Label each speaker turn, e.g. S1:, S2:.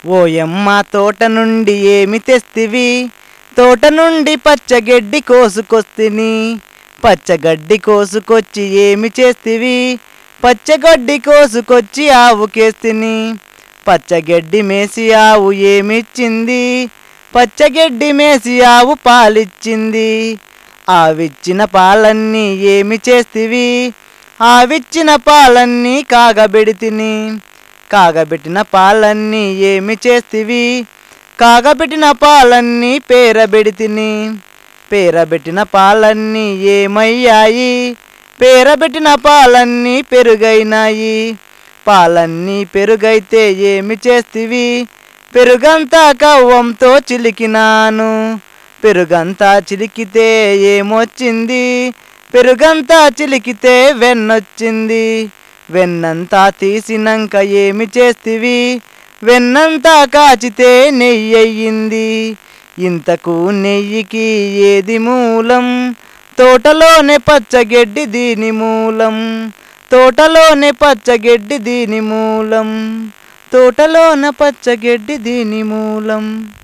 S1: ఓయమ్మ తోట నుండి ఏమి తెస్తివి తోట నుండి పచ్చగడ్డి కోసుకొస్తిని పచ్చగడ్డి కోసుకొచ్చి ఏమి చేస్తివి పచ్చగడ్డి కోసుకొచ్చి ఆవుకేస్తిని పచ్చగడ్డి మేసి ఆవు ఏమిచ్చింది పచ్చగడ్డి మేసి ఆవు పాలిచ్చింది ఆవిచ్చిన పాలన్నీ ఏమి చేస్తివి ఆవిచ్చిన పాలన్నీ కాగబెడితిని కాగబెట్టిన పాలన్నీ ఏమి చేస్తివి కాగబెట్టిన పాలన్నీ పేరబెడితిని పేరబెట్టిన పాలన్నీ ఏమయ్యాయి పేరబెట్టిన పాలన్నీ పెరుగైనాయి పాలన్నీ పెరుగైతే ఏమి చేస్తివి పెరుగంతా కవ్వంతో చిలికినాను పెరుగంతా చిలికితే ఏమొచ్చింది పెరుగంతా చిలికితే వెన్నొచ్చింది వెన్నంతా తీసినంక ఏమి చేస్తివి వెన్నంతా కాచితే నెయ్యి అయ్యింది ఇంతకు నెయ్యికి ఏది మూలం తోటలోనే పచ్చగడ్డి దీని మూలం తోటలోనే పచ్చగడ్డి దీని మూలం తోటలోన పచ్చగడ్డి దీని మూలం